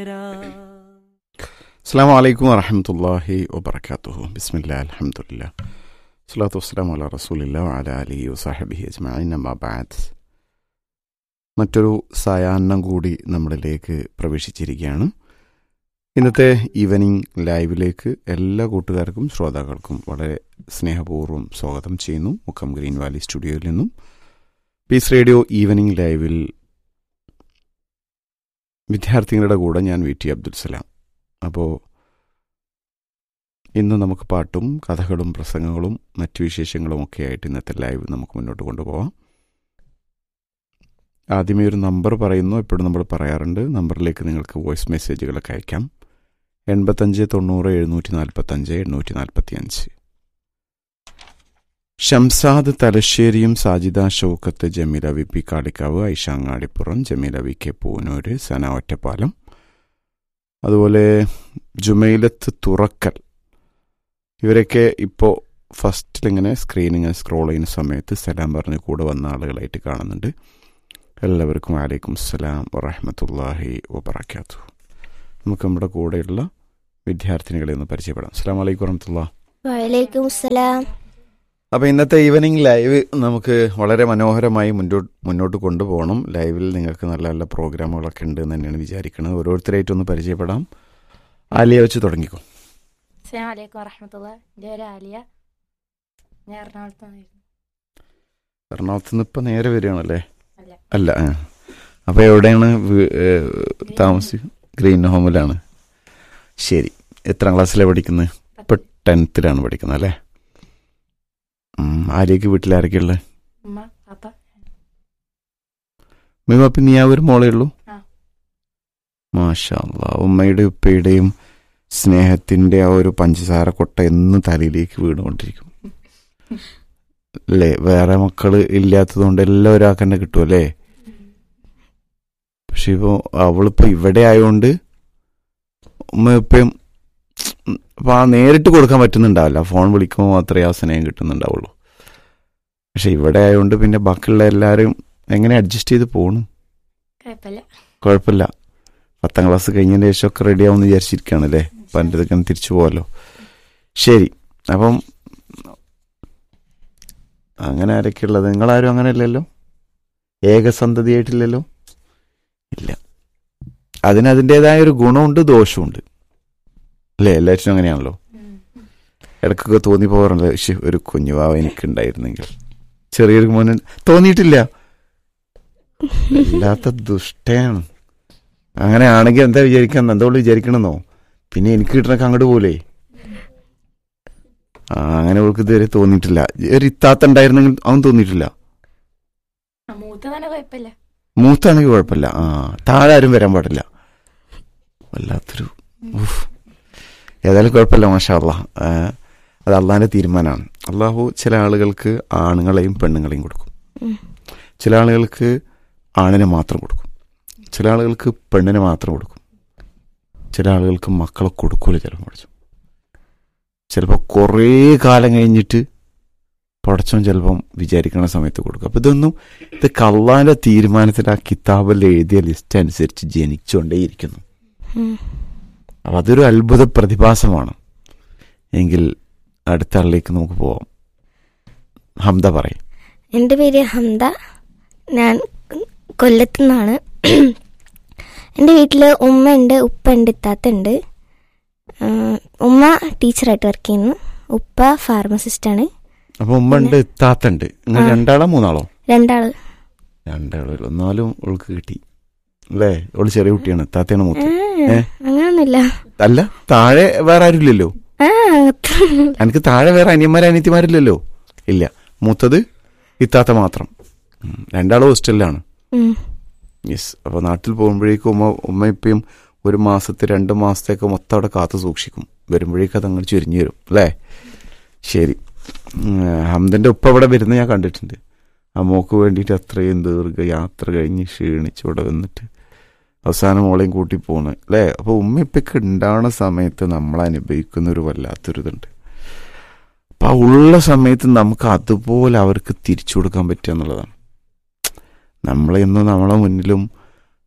അസ്സാം വലൈക്കും വറഹമത്തല്ലാഹി വബർക്കാത്തുഹു ബിസ്മില്ലാ അലഹമുല്ല സ്വലാത്തു വസ്സലാം അല റസൂലില്ല അല അലി വസാഹബിഹി അജ്മഈൻ അമ്മാ ബഅദ് മറ്റൊരു സായാഹ്നം കൂടി നമ്മളിലേക്ക് പ്രവേശിച്ചിരിക്കുകയാണ് ഇന്നത്തെ ഈവനിങ് ലൈവിലേക്ക് എല്ലാ കൂട്ടുകാർക്കും ശ്രോതാക്കൾക്കും വളരെ സ്നേഹപൂർവ്വം സ്വാഗതം ചെയ്യുന്നു മുക്കം ഗ്രീൻ വാലി സ്റ്റുഡിയോയിൽ നിന്നും പീസ് റേഡിയോ ഈവനിങ് ലൈവിൽ വിദ്യാർത്ഥികളുടെ കൂടെ ഞാൻ വി ടി അബ്ദുൽ സലാം അപ്പോൾ ഇന്ന് നമുക്ക് പാട്ടും കഥകളും പ്രസംഗങ്ങളും മറ്റു വിശേഷങ്ങളും ഒക്കെ ആയിട്ട് ഇന്നത്തെ ലൈവ് നമുക്ക് മുന്നോട്ട് കൊണ്ടുപോകാം ആദ്യമേ ഒരു നമ്പർ പറയുന്നു എപ്പോഴും നമ്മൾ പറയാറുണ്ട് നമ്പറിലേക്ക് നിങ്ങൾക്ക് വോയിസ് മെസ്സേജുകളൊക്കെ അയക്കാം എൺപത്തഞ്ച് തൊണ്ണൂറ് എഴുന്നൂറ്റി നാൽപ്പത്തഞ്ച് എണ്ണൂറ്റി നാൽപ്പത്തി അഞ്ച് ഷംസാദ് തലശ്ശേരിയും സാജിദ ഷൗക്കത്ത് ജമീല വി പി കാളിക്കാവ് ഐഷാങ്ങാടിപ്പുറം ജമീല വി കെ പൂനൂര് സന ഒറ്റപ്പാലം അതുപോലെ ജുമൈലത്ത് തുറക്കൽ ഇവരൊക്കെ ഇപ്പോൾ ഫസ്റ്റിൽ ഇങ്ങനെ സ്ക്രീനിങ് സ്ക്രോൾ ചെയ്യുന്ന സമയത്ത് സലാം പറഞ്ഞ് കൂടെ വന്ന ആളുകളായിട്ട് കാണുന്നുണ്ട് എല്ലാവർക്കും വലൈക്കും അസ്സലാം വറഹമത്തല്ലാഹി വബർക്കാത്തു നമുക്ക് നമ്മുടെ കൂടെയുള്ള വിദ്യാർത്ഥിനികളെ ഒന്ന് പരിചയപ്പെടാം അസ്സാം വലൈക്കും വറഹമത്തുള്ള വലൈക്കും സലാം അപ്പോൾ ഇന്നത്തെ ഈവനിങ് ലൈവ് നമുക്ക് വളരെ മനോഹരമായി മുന്നോട്ട് മുന്നോട്ട് കൊണ്ടുപോകണം ലൈവിൽ നിങ്ങൾക്ക് നല്ല നല്ല പ്രോഗ്രാമുകളൊക്കെ ഉണ്ട് എന്ന് തന്നെയാണ് വിചാരിക്കുന്നത് ഓരോരുത്തരായിട്ട് ഒന്ന് പരിചയപ്പെടാം ആലിയ വെച്ച് തുടങ്ങിക്കോ അസ്സാം വലൈക്കും വറഹമത്തുള്ള എൻ്റെ പേര് ആലിയ ഞാൻ എറണാകുളത്ത് നിന്നായിരുന്നു എറണാകുളത്ത് നിന്ന് ഇപ്പം നേരെ വരികയാണല്ലേ അല്ല. അല്ല ആ. അപ്പോൾ എവിടെയാണ് വീ- ഏ, താമസിക്കുക ഗ്രീൻ ഹോമിലാണ് ശരി എത്രാം ക്ലാസ്സിലാണ് പഠിക്കുന്നത് ഇപ്പം ടെൻത്തിലാണ് പഠിക്കുന്നത് അല്ലേ ഉം, ആലിയക്ക് വീട്ടിൽ ആരൊക്കെയുള്ളത് ഉമ്മ പാപ്പ മിമ അപ്പം നീ ആ ഒരു മോളേ ഉള്ളൂ ആ. മാഷാ അല്ലാ ഉമ്മയുടെ ഉപ്പയുടെയും സ്നേഹത്തിന്റെ ആ ഒരു പഞ്ചസാര കൊട്ട എന്നും തലയിലേക്ക് വീണുകൊണ്ടിരിക്കും അല്ലേ വേറെ മക്കള് ഇല്ലാത്തതുകൊണ്ട് എല്ലാം ഒരാൾക്ക് തന്നെ കിട്ടും അല്ലേ പക്ഷെ ഇപ്പോ അവളിപ്പോ ഇവിടെ ആയതുകൊണ്ട് ഉമ്മ ഇപ്പം അപ്പൊ ആ നേരിട്ട് കൊടുക്കാൻ പറ്റുന്നുണ്ടാവില്ല ഫോൺ വിളിക്കുമ്പോൾ മാത്രമേ ആ സ്നേഹം കിട്ടുന്നുണ്ടാവുള്ളൂ പക്ഷെ ഇവിടെ ആയതുകൊണ്ട് പിന്നെ ബാക്കിയുള്ള എല്ലാവരും എങ്ങനെ അഡ്ജസ്റ്റ് ചെയ്ത് പോണു കുഴപ്പമില്ല കുഴപ്പമില്ല പത്താം ക്ലാസ് കഴിഞ്ഞതിന് ശേഷമൊക്കെ റെഡി ആവുമെന്ന് വിചാരിച്ചിരിക്കുകയാണല്ലേ അപ്പം എൻ്റെ ഇതൊക്കെ തിരിച്ചു പോകാമല്ലോ ശരി അപ്പം അങ്ങനെ ആരൊക്കെ ഉള്ളത് നിങ്ങളാരും അങ്ങനെ ഇല്ലല്ലോ ഏകസന്തതിയായിട്ടില്ലല്ലോ ഇല്ല അതിന് അതിൻ്റെതായ ഒരു ഗുണമുണ്ട് ദോഷമുണ്ട് അല്ലേ എല്ലാവരും അങ്ങനെയാണല്ലോ ഇടയ്ക്കൊക്കെ തോന്നി പോകാറുണ്ട് ശ്ശെ, ഒരു കുഞ്ഞുവാവ എനിക്കുണ്ടായിരുന്നെങ്കിൽ ചെറിയൊരു മോന് തോന്നിയിട്ടില്ല വല്ലാത്ത ദുഷ്ടയാണ് അങ്ങനെ ആണെങ്കിൽ എന്താ വിചാരിക്കാൻ എന്താ വിചാരിക്കണമെന്നോ പിന്നെ എനിക്ക് കിട്ടണൊക്കെ അങ്ങോട്ട് പോലെ ആ അങ്ങനെ അവൾക്ക് ഇതുവരെ തോന്നിയിട്ടില്ല ഒരു ഇത്താത്ത ഉണ്ടായിരുന്നെങ്കിൽ അവൻ തോന്നിയിട്ടില്ല ആ, മൂത്ത തന്നെ കുഴപ്പമില്ല മൂത്താണെങ്കിൽ കുഴപ്പമില്ല ആ താഴെ ആരും വരാൻ പാടില്ല വല്ലാത്തൊരു ഉഫ്. ഏതായാലും കുഴപ്പമില്ല മാഷാ അള്ളാ ആ, അത് അള്ളാഹിന്റെ തീരുമാനമാണ് അള്ളാഹു ചില ആളുകൾക്ക് ആണുങ്ങളെയും പെണ്ണുങ്ങളെയും കൊടുക്കും ഉം. ചില ആളുകൾക്ക് ആണിനെ മാത്രം കൊടുക്കും ചില ആളുകൾക്ക് പെണ്ണിനെ മാത്രം കൊടുക്കും ചില ആളുകൾക്ക് മക്കളെ കൊടുക്കൂല ചിലപ്പോൾ പഠിച്ചു ചിലപ്പോൾ കുറേ കാലം കഴിഞ്ഞിട്ട് പടച്ചോൻ ചിലപ്പം വിചാരിക്കുന്ന സമയത്ത് കൊടുക്കും അപ്പം ഇതൊന്നും ഇത് കള്ളാന്റെ തീരുമാനത്തിൽ ആ കിതാബിൽ എഴുതിയ ലിസ്റ്റ് അനുസരിച്ച് ജനിച്ചുകൊണ്ടേയിരിക്കുന്നു ഉം. അപ്പം അതൊരു അത്ഭുത പ്രതിഭാസമാണ് എങ്കിൽ അടുത്ത ആളിലേക്ക് നമുക്ക് പോവാം ഹംദ പറയും എൻ്റെ പേര് ഹംദ ഞാൻ കൊല്ലത്തു നിന്നാണ് എൻ്റെ വീട്ടിൽ ഉമ്മ ഉണ്ട് ഉപ്പ ഉണ്ട് ഇത്താത്ത ഉണ്ട് ആ, ഉമ്മ ടീച്ചറായിട്ട് വർക്ക് ചെയ്യുന്നു ഉപ്പ ഫാർമസിസ്റ്റാണ് അപ്പൊ ഉമ്മ ഉണ്ട് താത്തുണ്ട് നിങ്ങൾ ആ. രണ്ടാളോ മൂന്നാളോ രണ്ടാള് രണ്ടാളോ എന്നാലും അവൾക്ക് കിട്ടി അല്ലേ അവള് ചെറിയ കുട്ടിയാണ് താത്തയാണ് ആ, മൂത്ത് ഏ? അങ്ങനൊന്നുമില്ല അല്ല താഴെ വേറെ ആരും ഇല്ലല്ലോ ആ അത്രയൊന്നുമില്ല. എനിക്ക് താഴെ വേറെ അനിയന്മാരും അനിയത്തിമാരില്ലല്ലോ ഇല്ല മൂത്തത് ഇത്താത്ത മാത്രം ഉം. രണ്ടാളും ഹോസ്റ്റലിലാണ് ഉം. യെസ് അപ്പോൾ നാട്ടിൽ പോകുമ്പോഴേക്കും ഉമ്മ ഉമ്മ ഇപ്പം ഒരു മാസത്തെ രണ്ട് മാസത്തേക്ക് മൊത്തം അവിടെ കാത്തു സൂക്ഷിക്കും വരുമ്പോഴേക്കും അത് അങ്ങോട്ട് ചുരിഞ്ഞു വരും അല്ലേ ശരി ഉം, ഹംദന്റെ ഉപ്പ ഇവിടെ വരുന്ന ഞാൻ കണ്ടിട്ടുണ്ട് ആ മോക്ക് വേണ്ടിയിട്ട് അത്രയും ദീർഘ യാത്ര കഴിഞ്ഞ് ക്ഷീണിച്ച് ഇവിടെ വന്നിട്ട് അവസാനം മോളെയും കൂട്ടി പോണ് അല്ലേ അപ്പോൾ ഉമ്മ ഇപ്പൊക്കെ ഉണ്ടാവുന്ന സമയത്ത് നമ്മൾ അനുഭവിക്കുന്ന ഒരു വല്ലാത്തൊരു ഇതുണ്ട് അപ്പം ആ ഉള്ള സമയത്ത് നമുക്ക് അതുപോലെ അവർക്ക് തിരിച്ചു കൊടുക്കാൻ പറ്റുക എന്നുള്ളതാണ് നമ്മളെന്നും നമ്മളെ മുന്നിലും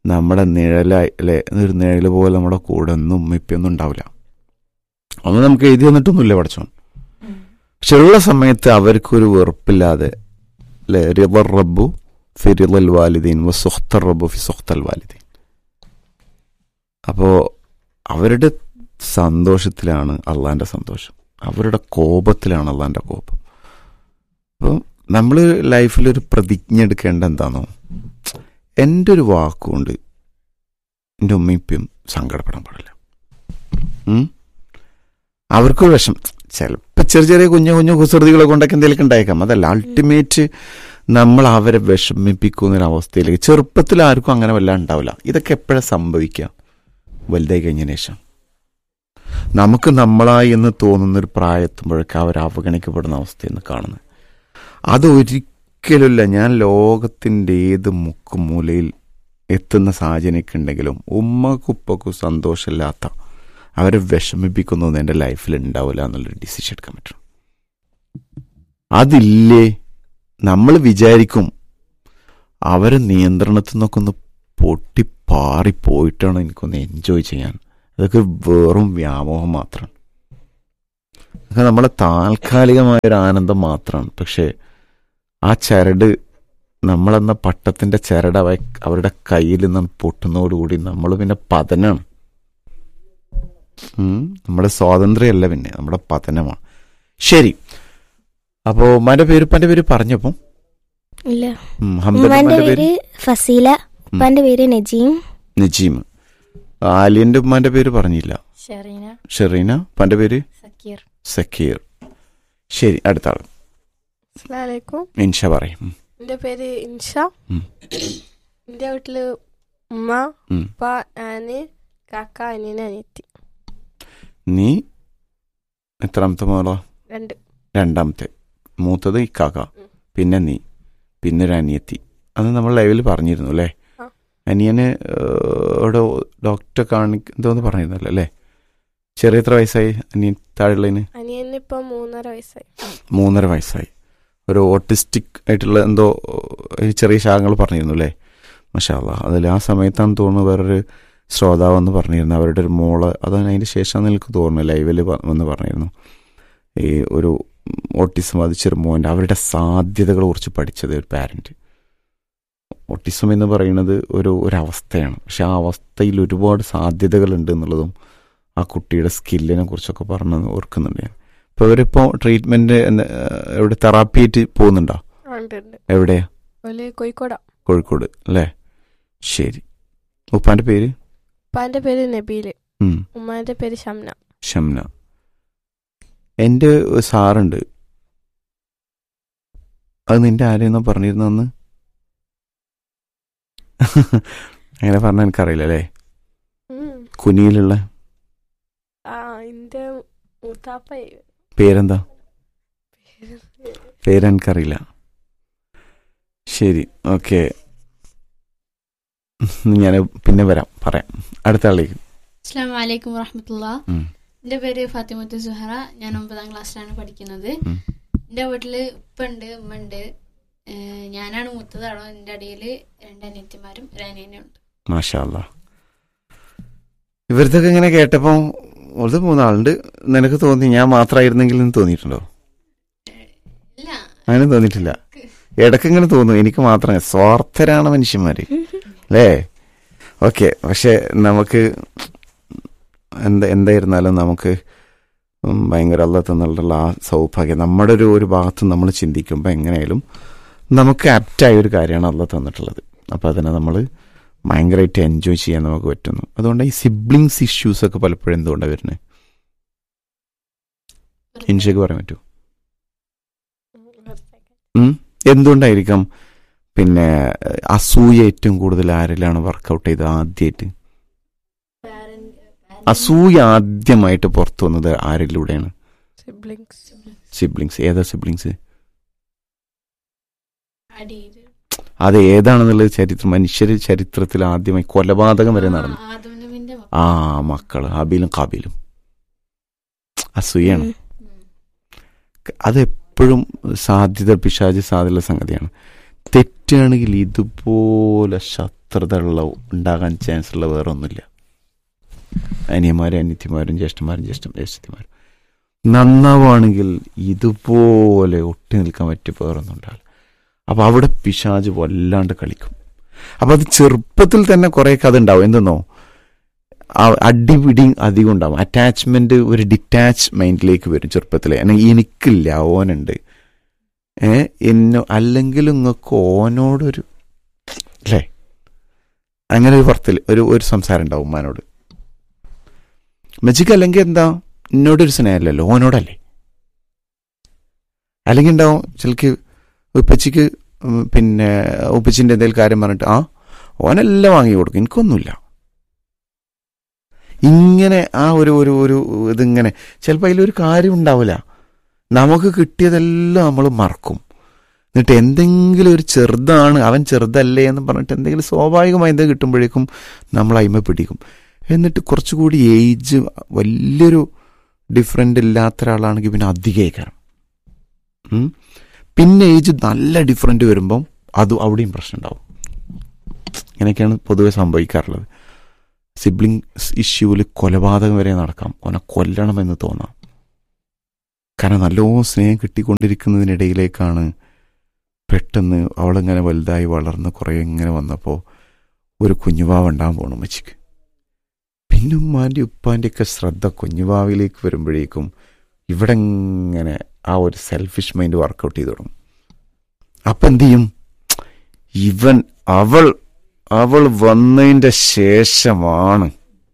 നമ്മുടെ നിഴലായി അല്ലെ ഒരു നിഴല് പോലെ നമ്മുടെ കൂടെ ഒന്നും ഉമ്മിപ്പൊന്നും ഉണ്ടാവില്ല അന്ന് നമുക്ക് എഴുതി തന്നിട്ടൊന്നുമില്ല പഠിച്ചോൻ പക്ഷെ ഉള്ള സമയത്ത് അവർക്കൊരു വെറുപ്പില്ലാതെ അല്ലെ റിദർ റബ്ബു ഫിറിൽ വാലിദീൻ വ സുഖ്തർ റബ്ബു ഫി സുഖ്തൽ വാലിദീൻ അപ്പോൾ അവരുടെ സന്തോഷത്തിലാണ് അള്ളാന്റെ സന്തോഷം അവരുടെ കോപത്തിലാണ് അള്ളാന്റെ കോപം അപ്പം നമ്മൾ ലൈഫിൽ ഒരു പ്രതിജ്ഞ എടുക്കേണ്ട എന്താണോ എൻ്റെ ഒരു വാക്കുകൊണ്ട് എൻ്റെ ഉമ്മയിപ്പം സങ്കടപ്പെടാൻ പാടില്ല ഉം? അവർക്കൊരു വിഷം ചിലപ്പോൾ ചെറിയ ചെറിയ കുഞ്ഞു കുഞ്ഞു കുസൃതികളെ കൊണ്ടൊക്കെ എന്തെങ്കിലുമൊക്കെ ഉണ്ടായേക്കാം അതല്ല അൾട്ടിമേറ്റ് നമ്മൾ അവരെ വിഷമിപ്പിക്കുന്ന ഒരു അവസ്ഥയിലേക്ക് ചെറുപ്പത്തിൽ ആർക്കും അങ്ങനെ വല്ല ഉണ്ടാവില്ല ഇതൊക്കെ എപ്പോഴാണ് സംഭവിക്കുക വലുതായി കഴിഞ്ഞതിന് ശേഷം നമുക്ക് നമ്മളായി എന്ന് തോന്നുന്ന ഒരു പ്രായത്തുമ്പോഴൊക്കെ അവർ അവഗണിക്കപ്പെടുന്ന അവസ്ഥയെന്ന് കാണുന്നത് അത് ഒരിക്കലുമില്ല ഞാൻ ലോകത്തിൻ്റെ ഏത് മുക്കും മൂലയിൽ എത്തുന്ന സാഹചര്യമൊക്കെ ഉണ്ടെങ്കിലും ഉമ്മക്കും ഉപ്പക്കും സന്തോഷമില്ലാത്ത അവരെ വിഷമിപ്പിക്കുന്നൊന്നും എൻ്റെ ലൈഫിൽ ഉണ്ടാവില്ല എന്നുള്ളൊരു ഡിസിഷൻ എടുക്കാൻ പറ്റും അതില്ലേ നമ്മൾ വിചാരിക്കും അവരെ നിയന്ത്രണത്തിൽ നിന്നൊക്കെ ഒന്ന് പൊട്ടി പാറിപ്പോയിട്ടാണ് എനിക്കൊന്ന് എൻജോയ് ചെയ്യാൻ അതൊക്കെ വെറും വ്യാമോഹം മാത്രമാണ് അതൊക്കെ നമ്മളെ താൽക്കാലികമായ ഒരു ആനന്ദം മാത്രമാണ് പക്ഷേ ആ ചരട് നമ്മളെന്ന പട്ടത്തിന്റെ ചരട് അവ അവരുടെ കയ്യിൽ നിന്ന് പൊട്ടുന്നതോടുകൂടി നമ്മൾ പിന്നെ പതനാണ് ഉം. നമ്മുടെ സ്വാതന്ത്ര്യമല്ല പിന്നെ നമ്മുടെ പതനമാണ് ശരി അപ്പോ ഉമ്മാന്റെ പേര് ഉപ്പാന്റെ പേര് പറഞ്ഞപ്പം ഇല്ല ഉം, ഹംദന്റെ ഉമ്മാന്റെ ഉമ്മാന്റെ പേര് പേര് ഫസീല ഉപ്പാന്റെ പേര് നജീം നജീം ആലിയന്റെ ഉമ്മാന്റെ പേര് പറഞ്ഞില്ല ഷെറീന ഷെറീന ഉപ്പാന്റെ പേര് സക്കീർ സക്കീർ ശരി അടുത്ത ആൾ അസ്സലാമലൈക്കും ഇൻഷ പറയും ഉം, എൻ്റെ പേര് ഇൻഷ ഉം. എൻ്റെ വീട്ടില് ഉമ്മ ഉം. ഉപ്പ ഞാന് കാക്ക അനിയന് അനിയത്തി നീ എത്രാമത്തെ മോളാ രണ്ട് രണ്ടാമത്തെ മൂത്തത് ഇക്കാക്ക ഉം. പിന്നെ നീ പിന്നെ ഒരു അനിയത്തി അത് നമ്മൾ ലൈവിൽ പറഞ്ഞിരുന്നു അല്ലേ ആ. അനിയന് ഏഹ്, ഇവിടെ ഡോക്ടറെ കാണി എന്തോന്ന് പറഞ്ഞിരുന്നല്ലോ അല്ലേ ചെറിയ എത്ര വയസ്സായി അനിയൻ താഴെയുള്ളതിന് അനിയന് ഇപ്പം മൂന്നര വയസ്സായി മൂന്നര വയസ്സായി ഒരു ഓട്ടിസ്റ്റിക് ആയിട്ടുള്ള എന്തോ ഒരു ചെറിയ ശാഖകൾ പറഞ്ഞിരുന്നു അല്ലേ മഷാല്ല അതിൽ ആ സമയത്താണ് തോന്നുന്നു വേറൊരു ശ്രോതാവെന്ന് പറഞ്ഞിരുന്നു അവരുടെ ഒരു മോള് അതാണ് അതിൻ്റെ ശേഷം എനിക്ക് തോന്നുന്നു ലൈവിൽ വന്ന് പറഞ്ഞിരുന്നു ഈ ഒരു ഓട്ടിസം ബാധിച്ചൊരു മോൻ്റെ അവരുടെ സാധ്യതകളെ കുറിച്ച് പഠിച്ചത് ഒരു പാരൻറ്റ് ഓട്ടിസം എന്ന് പറയുന്നത് ഒരു ഒരു അവസ്ഥയാണ് പക്ഷെ ആ അവസ്ഥയിൽ ഒരുപാട് സാധ്യതകളുണ്ട് എന്നുള്ളതും ആ കുട്ടിയുടെ സ്കില്ലിനെ കുറിച്ചൊക്കെ പറഞ്ഞ് ഓർക്കുന്നുണ്ട് ഞാൻ ഇപ്പോൾ അവരിപ്പോൾ ട്രീറ്റ്മെൻറ്റ് എവിടെ തെറാപ്പി ആയിട്ട് പോകുന്നുണ്ടോ ഉണ്ട് ഉണ്ട് എവിടെയാ ഓല് കോഴിക്കോടാ കോഴിക്കോട് അല്ലേ ശരി ഉപ്പാൻ്റെ പേര് ഉപ്പാന്റെ പേര് നബീല് ഉം, ഉമ്മാന്റെ പേര് ഷംന ഷംന എൻ്റെ ഒരു സാറുണ്ട് അത് നിന്റെ ആരെയെന്നോ പറഞ്ഞിരുന്നെന്ന് അങ്ങനെ പറഞ്ഞാൽ എനിക്കറിയില്ല അല്ലേ ഉം. കുനിയിലുള്ള ആ എന്റെ മൂത്താപ്പ പേരെന്താ പേരെനിക്കറിയില്ല ശരി ഓക്കെ ഞാൻ പിന്നെ വരാം പറയാം അടുത്ത ആളിലേക്ക് അസ്സാം വലൈക്കും വറഹമത്തുള്ള ഉം. എൻ്റെ പേര് ഫാത്തിമത്ത് സുഹറ ഞാൻ ഒമ്പതാം ക്ലാസ്സിലാണ് പഠിക്കുന്നത് ഉം. എൻ്റെ വീട്ടില് ഉപ്പ ഉണ്ട് ഉമ്മ ഉണ്ട് ഏഹ് ഞാനാണ് മൂത്തത് അവിടെ എൻ്റെ അടിയിൽ രണ്ട് അനിയത്തിമാരും ഒരു അനിയനും ഉണ്ട് മാഷാല്ല ഇവരത്തൊക്കെ ഇങ്ങനെ കേട്ടപ്പോ ഒരു മൂന്നാളുണ്ട് നിനക്ക് തോന്നി ഞാൻ മാത്രമായിരുന്നെങ്കിൽ എന്ന് തോന്നിയിട്ടുണ്ടോ ഇല്ല അങ്ങനെ തോന്നിയിട്ടില്ല ഇടയ്ക്ക് ഇങ്ങനെ തോന്നും എനിക്ക് മാത്രമേ സ്വാർത്ഥരാണ് മനുഷ്യന്മാര് അല്ലേ ഓക്കെ പക്ഷെ നമുക്ക് എന്താ എന്തായിരുന്നാലും നമുക്ക് ഉം ഭയങ്കര അല്ല തന്നുള്ള ആ സൗഭാഗ്യം നമ്മുടെ ഒരു ഒരു ഭാഗത്ത് നമ്മൾ ചിന്തിക്കുമ്പോൾ എങ്ങനെയായാലും നമുക്ക് ആപ്റ്റായ ഒരു കാര്യമാണ് അല്ല തന്നിട്ടുള്ളത് അപ്പോൾ അതിനെ നമ്മൾ ഭയങ്കരമായിട്ട് എൻജോയ് ചെയ്യാൻ നമുക്ക് പറ്റുന്നു അതുകൊണ്ട് ഈ സിബ്ലിങ്സ് ഇഷ്യൂസ് ഒക്കെ പലപ്പോഴും എന്തുകൊണ്ടാണ് വരുന്നത് ഇൻഷയ്ക്ക് പറയാൻ പറ്റൂ ഉം? എന്തുകൊണ്ടായിരിക്കാം പിന്നെ ഏഹ്, അസൂയ ഏറ്റവും കൂടുതൽ ആരിലാണ് വർക്കൗട്ട് ചെയ്തത് ആദ്യമായിട്ട് അസൂയ ആദ്യമായിട്ട് പുറത്തു വന്നത് ആരിലൂടെയാണ് സിബ്ലിങ്സ് സിബ്ലിങ്സ് ഏതാ സിബ്ലിങ്സ് അടിയിൽ അത് ഏതാണെന്നുള്ളത് ചരിത്രം മനുഷ്യർ ചരിത്രത്തിൽ ആദ്യമായി കൊലപാതകം വരെ നടന്നു ആദമിന്റെ ആ മക്കള് ഹാബീലും കാബീലും അസൂയാണ് ഉം. അത് എപ്പോഴും സാധ്യത പിശാചി സാധ്യതയുള്ള സംഗതിയാണ് തെറ്റാണെങ്കിൽ ഇതുപോലെ ശത്രു ശത്രുതയുള്ള ഉണ്ടാകാൻ ചാൻസ് ഉള്ള വേറെ ഒന്നുമില്ല അനിയന്മാരും അനിയത്തിമാരും ജ്യേഷ്ഠന്മാരും ജ്യേഷ്ഠ ജ്യേഷ്ഠത്തിമാരും നന്നാവുകയാണെങ്കിൽ ഇതുപോലെ ഒട്ടി നിൽക്കാൻ പറ്റിയ വേറൊന്നും ഉണ്ടാവില്ല അപ്പൊ അവിടെ പിശാജ് വല്ലാണ്ട് കളിക്കും അപ്പൊ അത് ചെറുപ്പത്തിൽ തന്നെ കുറേയൊക്കെ അതുണ്ടാവും എന്തെന്നോ ആ അടിപിടി അധികം ഉണ്ടാവും അറ്റാച്ച്മെന്റ് ഒരു ഡിറ്റാച്ച് മൈൻഡിലേക്ക് വരും ചെറുപ്പത്തിലെ എന്നെ എനിക്കില്ല ഓനുണ്ട് ഏ എന്നോ അല്ലെങ്കിൽ നിങ്ങൾക്ക് ഓനോടൊരു അല്ലേ അങ്ങനെ ഒരു പുറത്തിൽ ഒരു ഒരു സംസാരം ഉണ്ടാവും ഉമ്മാനോട് മജിക്ക് അല്ലെങ്കിൽ എന്താ എന്നോടൊരു സ്നേഹമല്ലല്ലോ ഓനോടല്ലേ അല്ലെങ്കിൽ ഉണ്ടാവും ചിലക്ക് ഉപ്പച്ചിക്ക് ഉം, പിന്നെ ഉപ്പച്ചിന്റെ എന്തെങ്കിലും കാര്യം പറഞ്ഞിട്ട് ആ ഓനെല്ലാം വാങ്ങി കൊടുക്കും എനിക്കൊന്നുമില്ല ഇങ്ങനെ ആ ഒരു ഒരു ഒരു ഇതിങ്ങനെ ചിലപ്പോൾ അതിലൊരു കാര്യം ഉണ്ടാവില്ല നമുക്ക് കിട്ടിയതെല്ലാം നമ്മൾ മറക്കും എന്നിട്ട് എന്തെങ്കിലും ഒരു ചെറുതാണ് അവൻ ചെറുതല്ലേ എന്ന് പറഞ്ഞിട്ട് എന്തെങ്കിലും സ്വാഭാവികമായി എന്തെങ്കിലും കിട്ടുമ്പോഴേക്കും നമ്മൾ അയിമ പിടിക്കും എന്നിട്ട് കുറച്ചുകൂടി ഏജ് വലിയൊരു ഡിഫറെൻ്റ് ഇല്ലാത്ത ഒരാളാണെങ്കിൽ പിന്നെ അധികേക്കാരം ഉം. പിന്നെ ഏജ് നല്ല ഡിഫറെൻ്റ് വരുമ്പം അത് അവിടെയും പ്രശ്നം ഉണ്ടാവും ഇങ്ങനെയൊക്കെയാണ് പൊതുവെ സംഭവിക്കാറുള്ളത് സിബ്ലിങ്സ് ഇഷ്യൂവിൽ കൊലപാതകം വരെ നടക്കാം ഓനെ കൊല്ലണമെന്ന് തോന്നാം കാരണം നല്ലോ സ്നേഹം കിട്ടിക്കൊണ്ടിരിക്കുന്നതിനിടയിലേക്കാണ് പെട്ടെന്ന് അവളിങ്ങനെ വലുതായി വളർന്ന് കുറേ ഇങ്ങനെ വന്നപ്പോൾ ഒരു കുഞ്ഞുവാവ് ഉണ്ടാകാൻ പോകണം ഉമ്മച്ചിക്ക് പിന്നെ ഉമ്മാൻ്റെ ഉപ്പാൻ്റെ ഒക്കെ ശ്രദ്ധ കുഞ്ഞുവാവിലേക്ക് വരുമ്പോഴേക്കും ഇവിടെ ഇങ്ങനെ ആ ഒരു സെൽഫിഷ് മൈൻഡ് വർക്കൗട്ട് ചെയ്ത് തുടങ്ങും അപ്പം എന്ത് ചെയ്യും ഇവൻ അവൾ അവൾ വന്നതിൻ്റെ ശേഷമാണ്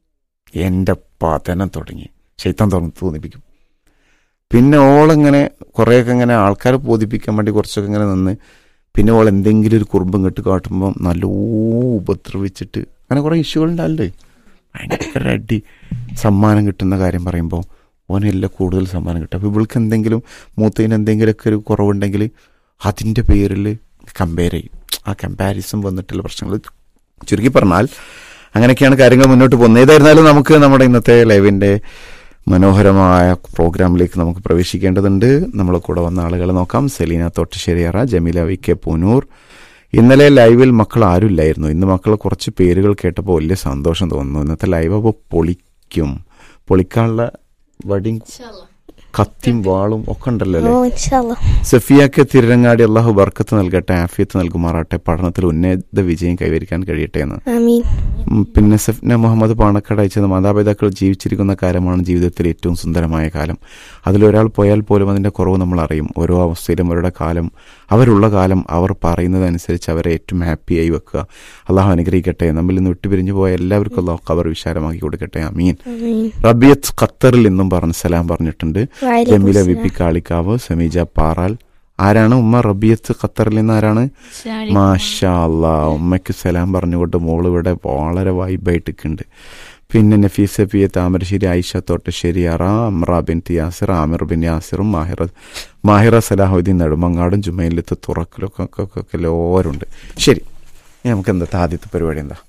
എൻ്റെ പതനം തുടങ്ങി ശൈത്താൻ തുറന്ന് തോന്നിപ്പിക്കും പിന്നെ ഓളിങ്ങനെ കുറേയൊക്കെ ഇങ്ങനെ ആൾക്കാരെ ബോധിപ്പിക്കാൻ വേണ്ടി കുറച്ചൊക്കെ ഇങ്ങനെ നിന്ന് പിന്നെ ഓൾ എന്തെങ്കിലും ഒരു കുറുമ്പും കെട്ട് കാട്ടുമ്പോൾ നല്ലോ ഉപദ്രവിച്ചിട്ട് അങ്ങനെ കുറേ ഇഷ്യൂകൾ ഉണ്ടാവില്ലേ ഭയങ്കര അടി സമ്മാനം കിട്ടുന്ന കാര്യം പറയുമ്പോൾ ഓനെല്ലാം കൂടുതൽ സമ്മാനം കിട്ടും അപ്പോൾ ഇവൾക്ക് എന്തെങ്കിലും മൂത്തതിന് എന്തെങ്കിലുമൊക്കെ ഒരു കുറവുണ്ടെങ്കിൽ അതിൻ്റെ പേരിൽ കമ്പയർ ചെയ്യും ആ കമ്പാരിസൺ വന്നിട്ടുള്ള പ്രശ്നങ്ങൾ ചുരുക്കി പറഞ്ഞാൽ അങ്ങനെയൊക്കെയാണ് കാര്യങ്ങൾ മുന്നോട്ട് പോകുന്നത് ഏതായിരുന്നാലും നമുക്ക് നമ്മുടെ ഇന്നത്തെ ലൈവിൻ്റെ മനോഹരമായ പ്രോഗ്രാമിലേക്ക് നമുക്ക് പ്രവേശിക്കേണ്ടതുണ്ട് നമ്മളെ കൂടെ വന്ന ആളുകളെ നോക്കാം സെലീന തൊട്ടശ്ശേരിയറ ജമീല വി കെ പൂനൂർ ഇന്നലെ ലൈവിൽ മക്കൾ ആരുമില്ലായിരുന്നു ഇന്ന് മക്കൾ കുറച്ച് പേരുകൾ കേട്ടപ്പോൾ വലിയ സന്തോഷം തോന്നുന്നു ഇന്നത്തെ ലൈവ് അപ്പോൾ പൊളിക്കും പൊളിക്കാനുള്ള വടിയും ഇൻഷാല്ലാ. കത്തിയും വാളും ഒക്കെ ഉണ്ടല്ലോ ഓ അല്ലേ ഇൻഷാല്ല സഫിയാക്ക് തിരുരങ്ങാടി അള്ളാഹു ബർക്കത്ത് നൽകട്ടെ ആഫിയത്ത് നൽകുമാറാട്ടെ പഠനത്തിൽ ഉന്നത വിജയം കൈവരിക്കാൻ കഴിയട്ടെ എന്ന് ആമീൻ ഉം, പിന്നെ സഫ്ന മുഹമ്മദ് പാണക്കാട് അയച്ചത് മാതാപിതാക്കൾ ജീവിച്ചിരിക്കുന്ന കാലമാണ് ജീവിതത്തിൽ ഏറ്റവും സുന്ദരമായ കാലം അതിലൊരാൾ പോയാൽ പോലും അതിന്റെ കുറവ് നമ്മൾ അറിയും ഓരോ അവസ്ഥയിലും അവരുടെ കാലം അവരുള്ള കാലം അവർ പറയുന്നതനുസരിച്ച് അവരെ ഏറ്റവും ഹാപ്പിയായി വെക്കുക അള്ളാഹു അനുഗ്രഹിക്കട്ടെ നമ്മിൽ നിന്ന് വിട്ടുപിരിഞ്ഞു പോയ എല്ലാവർക്കും അള്ളാഹു അവർ വിശാലമാക്കി കൊടുക്കട്ടെ അമീൻ ആമീൻ റബിയത്ത് ഖത്തറിൽ നിന്നും പറഞ്ഞ സലാം പറഞ്ഞിട്ടുണ്ട് വഅലൈക്കും ജമീല വി സലാം. പി കാളിക്കാവ് സമീജ പാറാൽ ആരാണ് ഉമ്മ റബിയത്ത് ഖത്തറിൽ നിന്ന് ആരാണ് അസ്സലാമു മാഷാ അല്ലാ ഉമ്മയ്ക്ക് സലാം പറഞ്ഞുകൊണ്ട് മോള് ഇവിടെ വളരെ വൈബായിട്ടുണ്ട് പിന്നെ നഫീസ പി എ താമരശ്ശേരി ആയിഷ തോട്ടശ്ശേരി അറ അമ്ര ബിൻ യാസിർ ആമിർ ബിൻ യാസിറും മാഹിറ മാഹിറ സലാഹുദ്ദീൻ നെടുമങ്ങാടും ജുമയിലത്ത് തുറക്കലൊക്കെ ഒക്കെ ഒക്കെ എല്ലാവരുണ്ട് ശരി ഇനി നമുക്ക് എന്താ ആദ്യത്തെ പരിപാടി എന്താ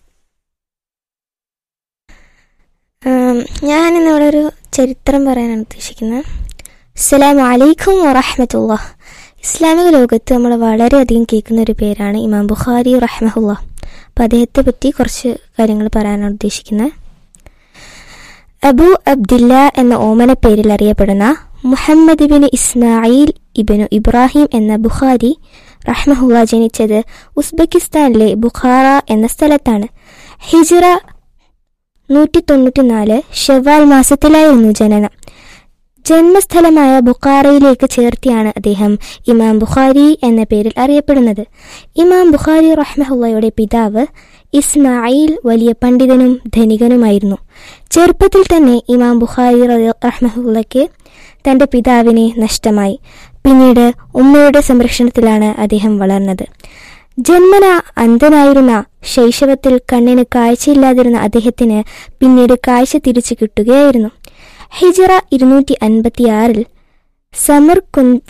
ആം, ഞാൻ ഇന്നിവിടെ ഒരു ചരിത്രം പറയാനാണ് ഉദ്ദേശിക്കുന്നത് അസ്സലാമു അലൈക്കും വറഹമത്തുള്ള ഇസ്ലാമിക ലോകത്ത് നമ്മൾ വളരെയധികം കേൾക്കുന്ന ഒരു പേരാണ് ഇമാം ബുഖാരി റഹ്മഹുല്ല അപ്പം അദ്ദേഹത്തെ പറ്റി കുറച്ച് കാര്യങ്ങൾ പറയാനാണ് ഉദ്ദേശിക്കുന്നത് അബു അബ്ദില്ല എന്ന ഓമന പേരിൽ അറിയപ്പെടുന്ന Muhammad bin Ismail ibn Ibrahim എന്ന ബുഖാരി റഹ്മഹുല്ല ജനിച്ചത് ഉസ്ബെക്കിസ്ഥാനിലെ ബുഖാറ എന്ന സ്ഥലത്താണ് ഹിജ്റ നൂറ്റി തൊണ്ണൂറ്റിനാല് ഷെവാൽ മാസത്തിലായിരുന്നു ജനനം ജന്മസ്ഥലമായ ബുഖാറയിലേക്ക് ചേർത്തിയാണ് അദ്ദേഹം ഇമാം ബുഖാരി എന്ന പേരിൽ അറിയപ്പെടുന്നത് ഇമാം ബുഖാരി റഹ്മഹുള്ളയുടെ പിതാവ് ഇസ്മായിൽ വലിയ പണ്ഡിതനും ധനികനുമായിരുന്നു ചെറുപ്പത്തിൽ തന്നെ ഇമാം ബുഖാരി റഹ്മഹുള്ളയ്ക്ക് തന്റെ പിതാവിനെ നഷ്ടമായി പിന്നീട് ഉമ്മയുടെ സംരക്ഷണത്തിലാണ് അദ്ദേഹം വളർന്നത് ജന്മന അന്ധനായിരുന്ന ശൈശവത്തിൽ കണ്ണിന് കാഴ്ചയില്ലാതിരുന്ന അദ്ദേഹത്തിന് പിന്നീട് കാഴ്ച തിരിച്ചു കിട്ടുകയായിരുന്നു ഹിജറ ഇരുന്നൂറ്റി അൻപത്തിയാറിൽ സമർകുന്ദ്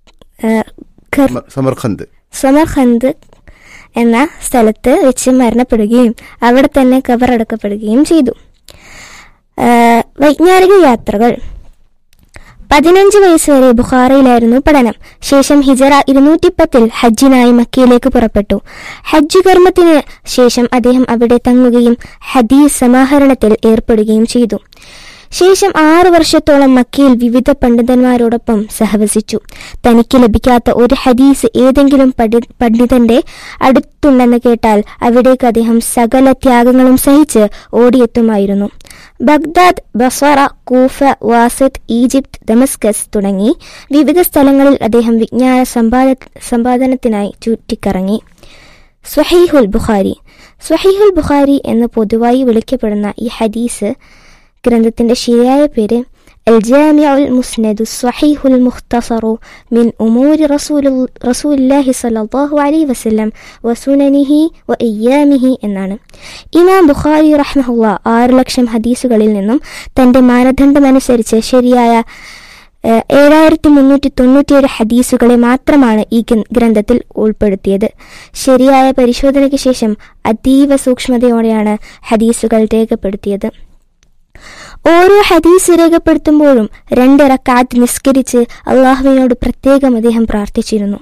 സമർഖന്ത് സമർഖന്ത് എന്ന സ്ഥലത്ത് വെച്ച് മരണപ്പെടുകയും അവിടെ തന്നെ കബറടക്കപ്പെടുകയും ചെയ്തു ആ, വൈജ്ഞാനിക യാത്രകൾ പതിനഞ്ച് വയസ്സ് വരെ ബുഖാറയിലായിരുന്നു പഠനം ശേഷം ഹിജറ ഇരുന്നൂറ്റി പത്തിൽ ഹജ്ജിനായി മക്കയിലേക്ക് പുറപ്പെട്ടു ഹജ്ജ് കർമ്മത്തിന് ശേഷം അദ്ദേഹം അവിടെ തങ്ങുകയും ഹദീസ് സമാഹരണത്തിൽ ഏർപ്പെടുകയും ചെയ്തു ശേഷം ആറു വർഷത്തോളം മക്കയിൽ വിവിധ പണ്ഡിതന്മാരോടൊപ്പം സഹവസിച്ചു തനിക്ക് ലഭിക്കാത്ത ഒരു ഹദീസ് ഏതെങ്കിലും പണ്ഡി- പണ്ഡിതന്റെ അടുത്തുണ്ടെന്ന് കേട്ടാൽ അവിടേക്ക് അദ്ദേഹം സകല ത്യാഗങ്ങളും സഹിച്ച് ഓടിയെത്തുമായിരുന്നു Baghdad Basra Kufa Wasit Egypt Damascus തുടങ്ങി വിവിധ സ്ഥലങ്ങളിൽ അദ്ദേഹം വിജ്ഞാന സമ്പാദ സമ്പാദനത്തിനായി ചുറ്റിക്കറങ്ങി സ്വഹീഹുൽ ബുഖാരി സ്വഹീഹുൽ ബുഖാരി എന്ന് പൊതുവായി വിളിക്കപ്പെടുന്ന ഈ ഹദീസ് ഗ്രന്ഥത്തിന്റെ ശരിയായ പേര് അൽ ജാമിഉൽ മുസ്നദു സ്വഹീഹുൽ മുഖ്തസറു മിൻ ഉമൂരി റസൂലു റസൂലുള്ളാഹി സ്വല്ലല്ലാഹു അലൈഹി വസല്ലം വസുനനിഹി വ അയ്യാമിഹി എന്നാണ് ഇമാം ബുഖാരി റഹ്മഹുള്ള ആറ് ലക്ഷം ഹദീസുകളിൽ നിന്നും തന്റെ മാനദണ്ഡമനുസരിച്ച് ശരിയായ ഏഹ്, ഏഴായിരത്തി മുന്നൂറ്റി തൊണ്ണൂറ്റിയേഴ് ഹദീസുകളെ മാത്രമാണ് ഈ ഗ്രന്ഥ- ഗ്രന്ഥത്തിൽ ഉൾപ്പെടുത്തിയത് ശരിയായ പരിശോധനയ്ക്ക് ശേഷം അതീവ സൂക്ഷ്മതയോടെയാണ് ഹദീസുകൾ രേഖപ്പെടുത്തിയത് ഓരോ ഹദീസ് രേഖപ്പെടുത്തുമ്പോഴും രണ്ട് റക്കാത്ത് നിസ്കരിച്ച് അള്ളാഹുവിനോട് പ്രത്യേകം അദ്ദേഹം പ്രാർത്ഥിച്ചിരുന്നു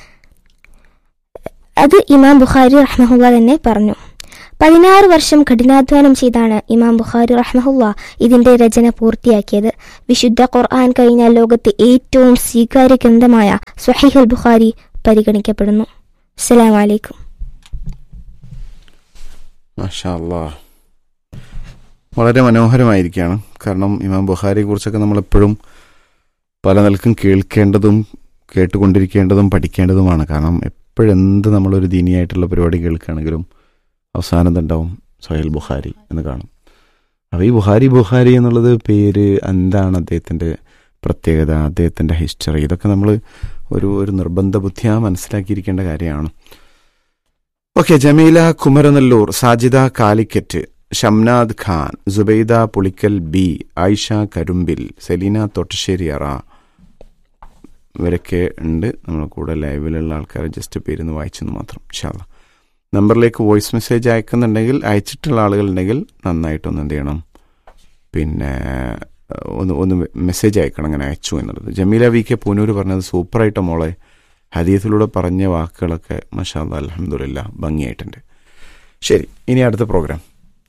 അത് ഇമാം ബുഖാരി റഹ്മഹുല്ല തന്നെ പറഞ്ഞു പതിനാറ് വർഷം കഠിനാധ്വാനം ചെയ്താണ് ഇമാം ബുഖാരി റഹ്മഹുല്ല ഇതിന്റെ രചന പൂർത്തിയാക്കിയത് വിശുദ്ധ ഖുർആൻ കഴിഞ്ഞാൽ ലോകത്തെ ഏറ്റവും സ്വീകാര്യ ഗ്രന്ഥമായ സ്വഹീഹുൽ ബുഖാരി പരിഗണിക്കപ്പെടുന്നു അസ്സലാമു അലൈക്കും മാഷാ അല്ലാ വളരെ മനോഹരമായിരിക്കുകയാണ് കാരണം ഇമാം ബുഹാരിയെ കുറിച്ചൊക്കെ നമ്മളെപ്പോഴും പല നിലക്കും കേൾക്കേണ്ടതും കേട്ടുകൊണ്ടിരിക്കേണ്ടതും പഠിക്കേണ്ടതുമാണ് കാരണം എപ്പോഴെന്ത് നമ്മളൊരു ദീനിയായിട്ടുള്ള പരിപാടി കേൾക്കുകയാണെങ്കിലും അവസാനം ഉണ്ടാവും സൊഹേൽ ബുഹാരി എന്ന് കാണും അപ്പോൾ ഈ ബുഹാരി ബുഹാരി എന്നുള്ളത് പേര് എന്താണ് അദ്ദേഹത്തിൻ്റെ പ്രത്യേകത അദ്ദേഹത്തിൻ്റെ ഹിസ്റ്ററി ഇതൊക്കെ നമ്മൾ ഒരു ഒരു നിർബന്ധ ബുദ്ധിയാ മനസ്സിലാക്കിയിരിക്കേണ്ട കാര്യമാണ് okay Jameela Kumaranellur Sajida Calicut Shamnad Khan Subaida Pulikkal B Ayisha Karumbil Selina Thottassery Ara ഇവരൊക്കെ ഉണ്ട് നമ്മൾ കൂടെ ലൈവിലുള്ള ആൾക്കാർ ജസ്റ്റ് പേരൊന്ന് വായിച്ചെന്ന് മാത്രം ഇൻഷാല്ല നമ്പറിലേക്ക് വോയിസ് മെസ്സേജ് അയക്കുന്നുണ്ടെങ്കിൽ അയച്ചിട്ടുള്ള ആളുകളുണ്ടെങ്കിൽ നന്നായിട്ടൊന്ന് എന്ത് ചെയ്യണം പിന്നെ ഏഹ്, ഒന്ന് ഒന്ന് മെസ്സേജ് അയക്കണം അങ്ങനെ അയച്ചു എന്നുള്ളത് ജമീല വി കെ പൂനൂർ പറഞ്ഞത് സൂപ്പറായിട്ട് മോളെ ഹദീസിലൂടെ പറഞ്ഞ വാക്കുകളൊക്കെ മഷാല്ല അലഹമുല്ല ഭംഗിയായിട്ടുണ്ട് ശരി ഇനി അടുത്ത പ്രോഗ്രാം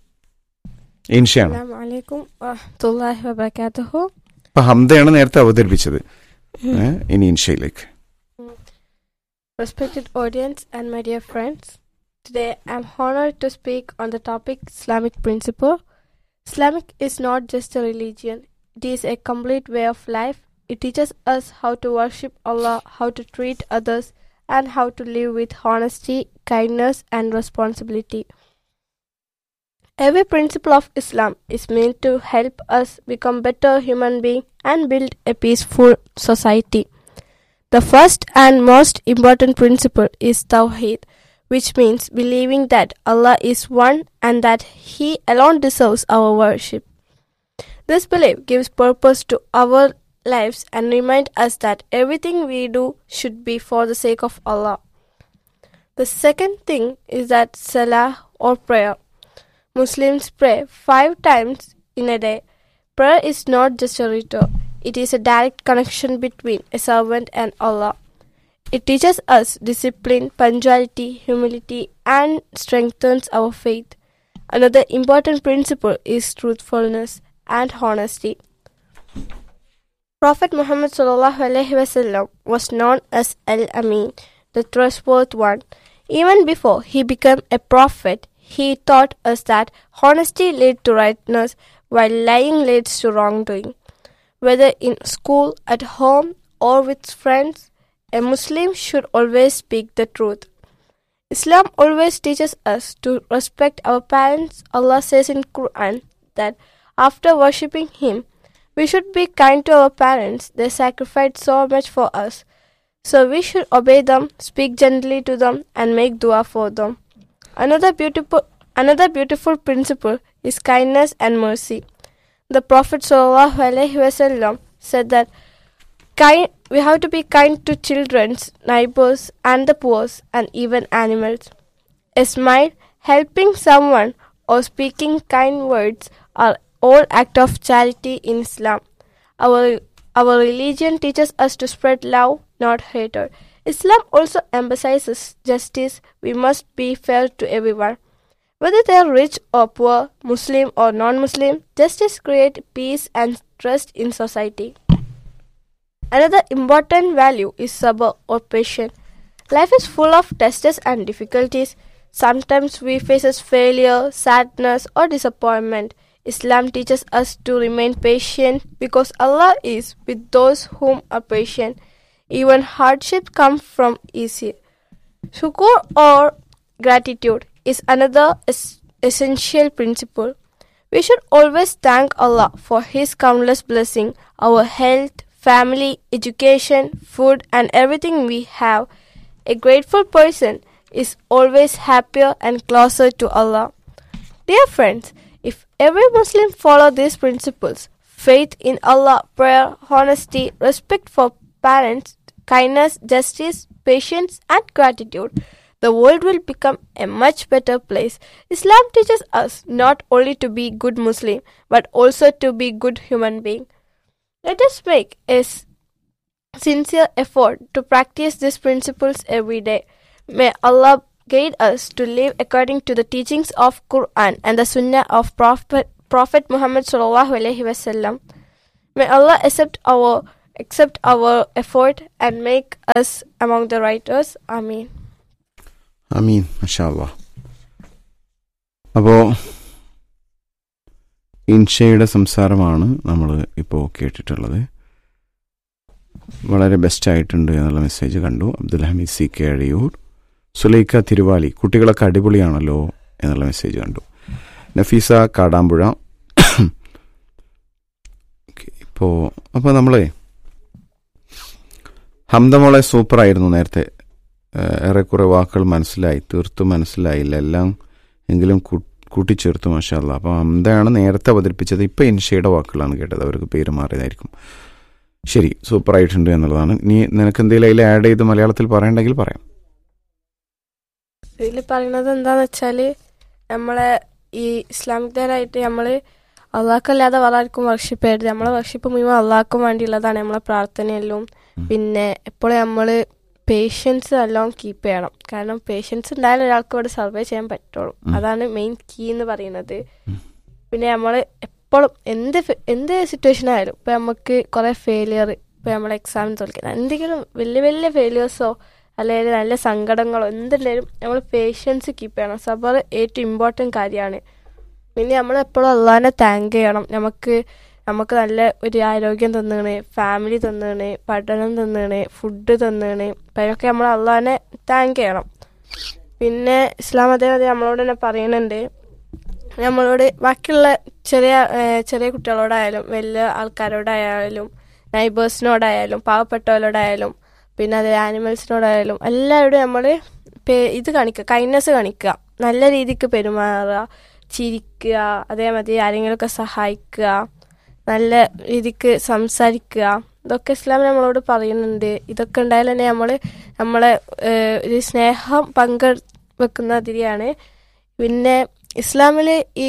ഇൻഷയാണ് Assalamu alaikum wa rahmatullahi wa barakatuhu. അപ്പൊ ഹംദയാണ് നേരത്തെ അവതരിപ്പിച്ചത് ഏ, ഇനി ഇൻഷയിലേക്ക് Respected audience and my dear friends, today I'm honored to speak on the topic Islamic principle. Islamic is not just a religion, it is a complete way of life. It teaches us how to worship Allah, how to treat others, and how to live with honesty, kindness, and responsibility. Every principle of Islam is meant to help us become better human beings and build a peaceful society. The first and most important principle is Tawheed, which means believing that Allah is one and that He alone deserves our worship. This belief gives purpose to our lives and reminds us that everything we do should be for the sake of Allah. The second thing is that Salah or prayer. Muslims pray five times in a day. Prayer is not just a ritual, it is a direct connection between a servant and Allah. It teaches us discipline, punctuality, humility, and strengthens our faith. Another important principle is truthfulness and honesty. Prophet Muhammad wasallam was known as Al Amin, the trustworthy one. Even before he became a prophet, he taught us that honesty leads to rightness, while lying leads to wrongdoing. Whether in school, at home, or with friends, a Muslim should always speak the truth. Islam always teaches us to respect our parents. Allah says in Quran that after worshipping Him, we should be kind to our parents. They sacrificed so much for us. So we should obey them, speak gently to them, and make dua for them. Another beautiful another beautiful principle is kindness and mercy. The Prophet ﷺ said that kind, we have to be kind to children, neighbors, and the poor, and even animals. A smile, helping someone, or speaking kind words are all act of charity in Islam. Our our religion teaches us to spread love, not hatred. Islam also emphasizes justice. We must be fair to everyone. Whether they are rich or poor, Muslim or non Muslim, justice creates peace and trust in society. Another important value is sabr or patience. Life is full of tests and difficulties. Sometimes we face failure, sadness, or disappointment. Islam teaches us to remain patient because Allah is with those whom are patient. Even hardships come from easy. Shukur or gratitude is another es- essential principle. We should always thank Allah for His countless blessings, our health, family, education, food, and everything we have. A grateful person is always happier and closer to Allah. Dear friends, if every Muslim follow these principles, faith in Allah, prayer, honesty, respect for parents, kindness, justice, patience, and gratitude, the world will become a much better place. Islam teaches us not only to be good Muslim, but also to be good human being. Let us make a s- sincere effort to practice these principles every day. May Allah guide us to live according to the teachings of Quran and the Sunnah of Prophet Prophet Muhammad sallallahu alaihi wasallam. May Allah accept our accept our effort and make us among the righteous. Ameen. അമീൻ മഷാല്ല അപ്പോൾ ഇൻഷയുടെ സംസാരമാണ് നമ്മൾ ഇപ്പോൾ കേട്ടിട്ടുള്ളത് വളരെ best ആയിട്ടുണ്ട് എന്നുള്ള message കണ്ടു അബ്ദുൽ ഹമീദ് സി കെ അഴിയൂർ സുലൈഖ തിരുവാലി കുട്ടികളൊക്കെ അടിപൊളിയാണല്ലോ എന്നുള്ള മെസ്സേജ് കണ്ടു നഫീസ കാടാമ്പുഴ ഇപ്പോൾ അപ്പോൾ നമ്മളെ ഹംദമോളെ സൂപ്പറായിരുന്നു നേരത്തെ ഏഹ് ഏറെക്കുറെ വാക്കുകൾ മനസ്സിലായി തീർത്തും മനസ്സിലായില്ല എല്ലാം എങ്കിലും കൂ- കൂട്ടിച്ചേർത്തു മാഷാല്ല അപ്പം അന്താണ് നേരത്തെ അവതരിപ്പിച്ചത് ഇപ്പം ഇൻഷയുടെ വാക്കുകളാണ് കേട്ടത് അവർക്ക് പേര് മാറിയതായിരിക്കും ശരി സൂപ്പറായിട്ടുണ്ട് എന്നുള്ളതാണ് ഇനി നിനക്ക് എന്തെങ്കിലും അതിൽ ആഡ് ചെയ്ത് മലയാളത്തിൽ പറയണ്ടെങ്കിൽ പറയാം ഇതിൽ പറയുന്നത് എന്താന്ന് വെച്ചാല് നമ്മളെ ഈ ഇസ്ലാമിക് ദേരായിട്ട് നമ്മള് അള്ളാഹ്ക്കല്ലാതെ വേറെ ആർക്കും വർഷിപ്പ് ചെയ്യരുത് നമ്മളെ വർഷിപ്പ് മുഴുവൻ അള്ളാഹ്ക്കും വേണ്ടിയുള്ളതാണ് നമ്മളെ പ്രാർത്ഥനയെല്ലാം ഉം. പിന്നെ എപ്പോഴും നമ്മള് പേഷ്യൻസ് നല്ലോണം കീപ്പ് ചെയ്യണം കാരണം പേഷ്യൻസ് ഉണ്ടായാലും ഒരാൾക്ക് ഇവിടെ സർവേ ചെയ്യാൻ പറ്റുള്ളൂ ഉം. അതാണ് മെയിൻ കീ എന്ന് പറയുന്നത് ഉം. പിന്നെ നമ്മൾ എപ്പോഴും എന്ത് ഫെ- എന്ത് സിറ്റുവേഷൻ ആയാലും ഇപ്പം നമുക്ക് കുറേ ഫെയിലിയർ ഇപ്പം നമ്മൾ എക്സാമിന് തോൽക്കുന്നത് എന്തെങ്കിലും വലിയ വലിയ ഫെയിലിയേഴ്സോ അല്ലെങ്കിൽ നല്ല സങ്കടങ്ങളോ എന്തുണ്ടെങ്കിലും നമ്മൾ പേഷ്യൻസ് കീപ്പ് ചെയ്യണം സബർ ഏറ്റവും ഇമ്പോർട്ടൻറ്റ് കാര്യമാണ് പിന്നെ നമ്മൾ എപ്പോഴും അള്ളാഹിനെ താങ്ക് ചെയ്യണം നമുക്ക് നമുക്ക് നല്ല ഒരു ആരോഗ്യം തന്നാണ് ഫാമിലി തന്നാണ് പഠനം തന്നാണ് ഫുഡ് തന്നാണ് അപ്പം അതിനൊക്കെ നമ്മൾ അള്ളാഹിനെ താങ്ക് ചെയ്യണം പിന്നെ ഇസ്ലാം അതേപോലെ നമ്മളോട് തന്നെ പറയുന്നുണ്ട് നമ്മളോട് ബാക്കിയുള്ള ചെറിയ ഏഹ് ചെറിയ കുട്ടികളോടായാലും വലിയ ആൾക്കാരോടായാലും നൈബേഴ്സിനോടായാലും പാവപ്പെട്ടവരോടായാലും പിന്നെ അത് ആനിമൽസിനോടായാലും എല്ലാവരോടും നമ്മൾ ഇത് കാണിക്കുക കൈൻഡ്നെസ് കാണിക്കുക നല്ല രീതിക്ക് പെരുമാറുക ചിരിക്കുക അതേമാതിരി ആരെങ്കിലുമൊക്കെ സഹായിക്കുക നല്ല രീതിക്ക് സംസാരിക്കുക ഇതൊക്കെ ഇസ്ലാം നമ്മളോട് പറയുന്നുണ്ട് ഇതൊക്കെ ഉണ്ടായാൽ തന്നെ നമ്മൾ നമ്മളെ ഏഹ്, ഒരു സ്നേഹം പങ്ക് വെക്കുന്ന അതിരിയാണ് പിന്നെ ഇസ്ലാമിൽ ഈ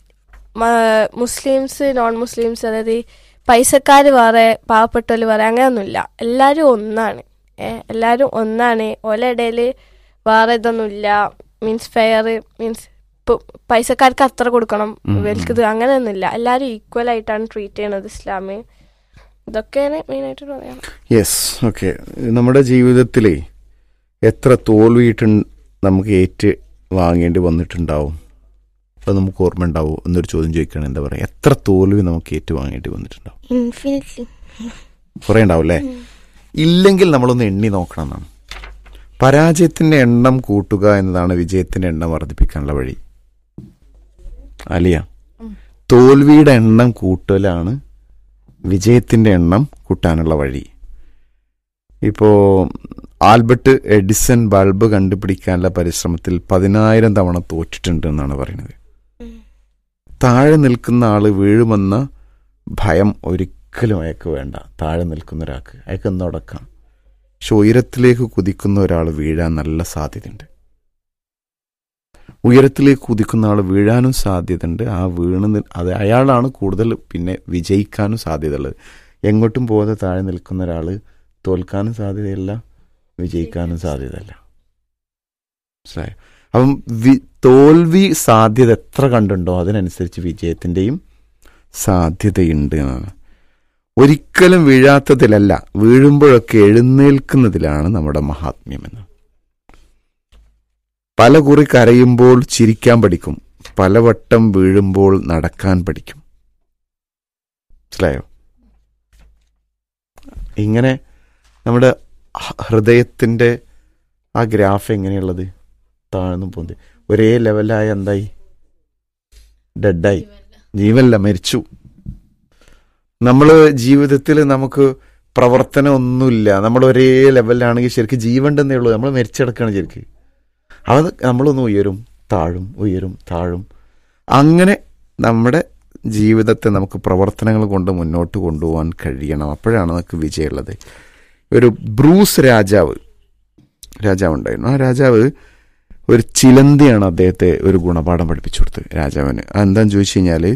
മ- മുസ്ലിംസ് നോൺ മുസ്ലിംസ് അതായത് ഈ പൈസക്കാർ വേറെ പാവപ്പെട്ടവർ വേറെ അങ്ങനെയൊന്നുമില്ല എല്ലാവരും ഒന്നാണ് ഏ എല്ലാവരും ഒന്നാണ് ഓല ഇടയിൽ വേറെ ഇതൊന്നുമില്ല മീൻസ് ഫെയർ മീൻസ് ഇപ്പം പൈസക്കാർക്ക് അത്ര കൊടുക്കണം ഉം, ഉം. ഇവർക്ക് ഇത് അങ്ങനെയൊന്നുമില്ല എല്ലാവരും ഈക്വൽ ആയിട്ടാണ് ട്രീറ്റ് ചെയ്യണത് ഇസ്ലാം ഇതൊക്കെയാണ് മെയിനായിട്ട് പറയാം യെസ് ഓക്കെ നമ്മുടെ ജീവിതത്തിലേ എത്ര തോൽവിയിട്ട് നമുക്ക് ഏറ്റ് വാങ്ങേണ്ടി വന്നിട്ടുണ്ടാവും അത് നമുക്ക് ഓർമ്മ ഉണ്ടാവും എന്നൊരു ചോദ്യം ചോദിക്കുകയാണ് എന്താ പറയുക എത്ര തോൽവി നമുക്ക് ഏറ്റു വാങ്ങേണ്ടി വന്നിട്ടുണ്ടാവും ഇൻഫിനിറ്റ്ലി കുറേ ഉണ്ടാവും അല്ലേ ഇല്ലെങ്കിൽ നമ്മളൊന്ന് എണ്ണി നോക്കണം എന്നാണ് പരാജയത്തിന്റെ എണ്ണം കൂട്ടുക എന്നതാണ് വിജയത്തിന്റെ എണ്ണം വർദ്ധിപ്പിക്കാനുള്ള വഴി അലിയ തോൽവിയുടെ എണ്ണം കൂട്ടലാണ് വിജയത്തിന്റെ എണ്ണം കൂട്ടാനുള്ള വഴി ഇപ്പോ ആൽബർട്ട് എഡിസൺ ബൾബ് കണ്ടുപിടിക്കാനുള്ള പരിശ്രമത്തിൽ പതിനായിരം തവണ തോറ്റിട്ടുണ്ട് എന്നാണ് പറയുന്നത് താഴെ നിൽക്കുന്ന ആള് വീഴുമെന്ന ഭയം ഒരിക്കലും അയാൾക്ക് വേണ്ട താഴെ നിൽക്കുന്ന ഒരാൾക്ക് അയാൾക്ക് എന്നോടക്കാം പക്ഷെ ഉയരത്തിലേക്ക് കുതിക്കുന്ന ഒരാൾ വീഴാൻ നല്ല സാധ്യതയുണ്ട് ഉയരത്തിലേക്ക് കുതിക്കുന്ന ആൾ വീഴാനും സാധ്യതയുണ്ട് ആ വീണ് നി- അത് അയാളാണ് കൂടുതൽ പിന്നെ വിജയിക്കാനും സാധ്യതയുള്ളത് എങ്ങോട്ടും പോകാതെ താഴെ നിൽക്കുന്ന ഒരാൾ തോൽക്കാനും സാധ്യതയില്ല വിജയിക്കാനും സാധ്യതയില്ല മനസ്സിലായോ അപ്പം വി- തോൽവി സാധ്യത എത്ര കണ്ടുണ്ടോ അതിനനുസരിച്ച് വിജയത്തിൻ്റെയും സാധ്യതയുണ്ട് എന്നാണ് ഒരിക്കലും വീഴാത്തതിലല്ല വീഴുമ്പോഴൊക്കെ എഴുന്നേൽക്കുന്നതിലാണ് നമ്മുടെ മഹാത്മ്യമെന്ന് പല കുറി കരയുമ്പോൾ ചിരിക്കാൻ പഠിക്കും പലവട്ടം വീഴുമ്പോൾ നടക്കാൻ പഠിക്കും മനസ്സിലായോ ഇങ്ങനെ നമ്മുടെ ഹ- ഹൃദയത്തിന്റെ ആ ഗ്രാഫ് എങ്ങനെയുള്ളത് താഴ്ന്നു പോകുന്നത് ഒരേ ലെവലായ എന്തായി ഡെഡായി ജീവനല്ല മരിച്ചു നമ്മൾ ജീവിതത്തിൽ നമുക്ക് പ്രവർത്തനം ഒന്നുമില്ല നമ്മൾ ഒരേ ലെവലിലാണെങ്കിൽ ശരിക്കും ജീവൻ ഉണ്ടെന്നേ ഉള്ളൂ നമ്മൾ മരിച്ചെടുക്കുകയാണ് ശരിക്കും അത് നമ്മളൊന്ന് ഉയരും താഴും ഉയരും താഴും അങ്ങനെ നമ്മുടെ ജീവിതത്തെ നമുക്ക് പ്രവർത്തനങ്ങൾ കൊണ്ട് മുന്നോട്ട് കൊണ്ടുപോകാൻ കഴിയണം അപ്പോഴാണ് നമുക്ക് വിജയമുള്ളത് ഒരു ബ്രൂസ് രാജാവ് രാജാവ് ഉണ്ടായിരുന്നു ആ രാജാവ് ഒരു ചിലന്തിയാണ് അദ്ദേഹത്തെ ഒരു ഗുണപാഠം പഠിപ്പിച്ചു കൊടുത്തത് രാജാവിന് അതെന്താന്ന് ചോദിച്ചു കഴിഞ്ഞാൽ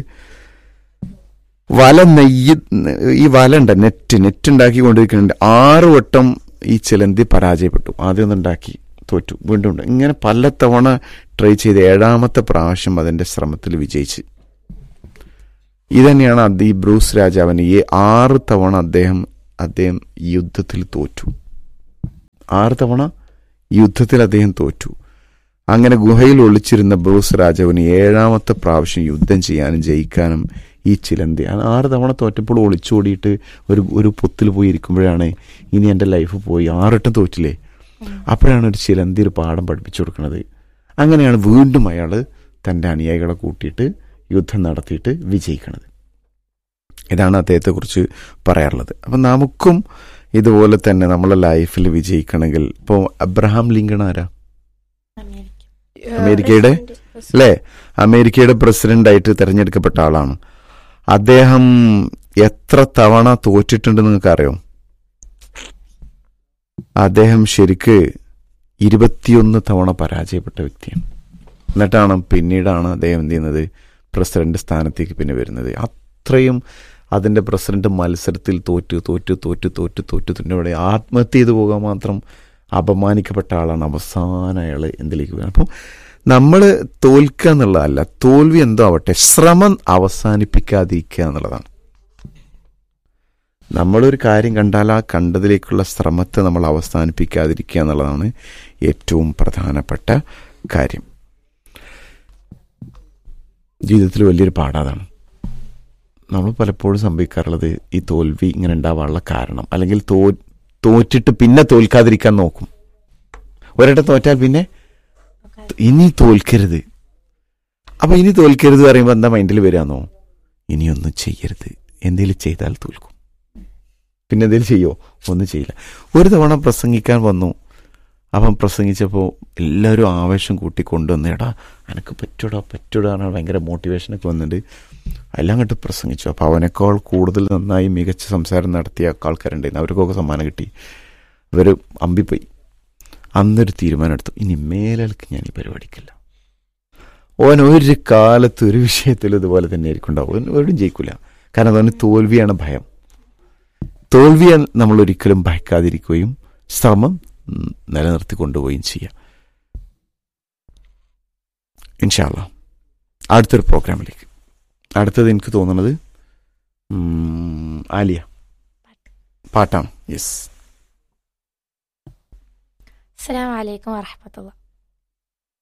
വല നെയ്യ് ഈ വല ഉണ്ട് നെറ്റ് നെറ്റ് ഉണ്ടാക്കി കൊണ്ടിരിക്കുന്നുണ്ട് ആറ് വട്ടം ഈ ചിലന്തി പരാജയപ്പെട്ടു ആദ്യം ഒന്നുണ്ടാക്കി തോറ്റു വീണ്ടും ഉണ്ട് ഇങ്ങനെ പല തവണ ട്രൈ ചെയ്ത് ഏഴാമത്തെ പ്രാവശ്യം അതിന്റെ ശ്രമത്തിൽ വിജയിച്ച് ഇതന്നെയാണ് അത് ഈ ബ്രൂസ് രാജാവിന് ഈ ആറ് തവണ അദ്ദേഹം അദ്ദേഹം യുദ്ധത്തിൽ തോറ്റു ആറ് തവണ യുദ്ധത്തിൽ അദ്ദേഹം തോറ്റു അങ്ങനെ ഗുഹയിൽ ഒളിച്ചിരുന്ന ബ്രൂസ് രാജാവിന് ഏഴാമത്തെ പ്രാവശ്യം യുദ്ധം ചെയ്യാനും ജയിക്കാനും ഈ ചിലന്തി ആ ആറ് തവണ തോറ്റപ്പോൾ ഒളിച്ചോടിയിട്ട് ഒരു ഒരു പൊത്തിൽ പോയി ഇരിക്കുമ്പോഴാണ് ഇനി എൻ്റെ ലൈഫ് പോയി ആറട്ടം തോറ്റില്ലേ അപ്പോഴാണ് ഒരു ചിലന്തി ഒരു പാഠം പഠിപ്പിച്ചു കൊടുക്കുന്നത് അങ്ങനെയാണ് വീണ്ടും അയാൾ തൻ്റെ അനുയായികളെ കൂട്ടിയിട്ട് യുദ്ധം നടത്തിയിട്ട് വിജയിക്കുന്നത് ഇതാണ് അദ്ദേഹത്തെക്കുറിച്ച് പറയാറുള്ളത് അപ്പം നമുക്കും ഇതുപോലെ തന്നെ നമ്മളെ ലൈഫിൽ വിജയിക്കണമെങ്കിൽ ഇപ്പോൾ അബ്രഹാം ലിങ്കൺ ആരാ അമേരിക്കയുടെ അല്ലേ അമേരിക്കയുടെ പ്രസിഡന്റ് ആയിട്ട് തെരഞ്ഞെടുക്കപ്പെട്ട ആളാണ് അദ്ദേഹം എത്ര തവണ തോറ്റിട്ടുണ്ടെന്ന് നിങ്ങൾക്ക് അറിയോ അദ്ദേഹം ശരിക്ക് ഇരുപത്തിയൊന്ന് തവണ പരാജയപ്പെട്ട വ്യക്തിയാണ് എന്നിട്ടാണ് പിന്നീടാണ് അദ്ദേഹം എന്ത് ചെയ്യുന്നത് പ്രസിഡന്റ് സ്ഥാനത്തേക്ക് പിന്നെ വരുന്നത് അത്രയും അതിന്റെ പ്രസിഡന്റ് മത്സരത്തിൽ തോറ്റു തോറ്റു തോറ്റു തോറ്റു തോറ്റു തന്നെ ആത്മഹത്യ ചെയ്തു പോകാൻ മാത്രം അപമാനിക്കപ്പെട്ട ആളാണ് അവസാനം അയാൾ എന്തിലേക്ക് പോകുന്നത് അപ്പം നമ്മൾ തോൽക്കുക എന്നുള്ളതല്ല തോൽവി എന്തോ ആവട്ടെ ശ്രമം അവസാനിപ്പിക്കാതിരിക്കുക എന്നുള്ളതാണ് നമ്മളൊരു കാര്യം കണ്ടാൽ ആ കണ്ടതിലേക്കുള്ള ശ്രമത്തെ നമ്മൾ അവസാനിപ്പിക്കാതിരിക്കുക എന്നുള്ളതാണ് ഏറ്റവും പ്രധാനപ്പെട്ട കാര്യം ജീവിതത്തിൽ വലിയൊരു പാടാതാണ് നമ്മൾ പലപ്പോഴും സംഭവിക്കാറുള്ളത് ഈ തോൽവി ഇങ്ങനെ ഉണ്ടാവാനുള്ള കാരണം അല്ലെങ്കിൽ തോ തോറ്റിട്ട് പിന്നെ തോൽക്കാതിരിക്കാൻ നോക്കും ഒരിടം തോറ്റാൽ പിന്നെ ഇനി തോൽക്കരുത് അപ്പൊ ഇനി തോൽക്കരുത് പറയുമ്പോൾ എന്താ മൈൻഡിൽ വരാന്നോ ഇനിയൊന്നും ചെയ്യരുത് എന്തെങ്കിലും ചെയ്താൽ തോൽക്കും പിന്നെ എന്തെങ്കിലും ചെയ്യോ ഒന്നും ചെയ്യില്ല ഒരു തവണ പ്രസംഗിക്കാൻ വന്നു അവൻ പ്രസംഗിച്ചപ്പോൾ എല്ലാവരും ആവേശം കൂട്ടി കൊണ്ടുവന്ന് എടാ എനിക്ക് പറ്റൂടാ പറ്റൂടാ എന്നാണ് ഭയങ്കര മോട്ടിവേഷനൊക്കെ വന്നിട്ട് എല്ലാം കണ്ട് പ്രസംഗിച്ചു അപ്പോൾ അവനേക്കാൾ കൂടുതൽ നന്നായി മികച്ച സംസാരം നടത്തിയ ആൾക്കാരുണ്ടായിരുന്നു അവർക്കൊക്കെ സമ്മാനം കിട്ടി ഇവർ അമ്പിപ്പോയി അന്നൊരു തീരുമാനം എടുത്തു ഇനി മേലൽക്ക് ഞാൻ ഈ പരിപാടിക്കില്ല ഓൻ ഒരു കാലത്ത് ഒരു വിഷയത്തിലും ഇതുപോലെ തന്നെ ആയിരിക്കും ഉണ്ടാവും ഓൻ ഒരിടും ജയിക്കില്ല കാരണം അവന് തോൽവിയാണ് ഭയം തോൽവിയെ നമ്മൾ ഒരിക്കലും ഭയക്കാതിരിക്കുകയും ശ്രമം ഉം, നിലനിർത്തി കൊണ്ടുപോവുകയും ചെയ്യാം ഇൻഷാല്ല അടുത്തൊരു പ്രോഗ്രാമിലേക്ക് അടുത്തത് എനിക്ക് തോന്നുന്നത് ഉം, ആലിയ പാട്ടാണ് യെസ് അസ്സലാമു അലൈക്കും വറഹമത്തുള്ള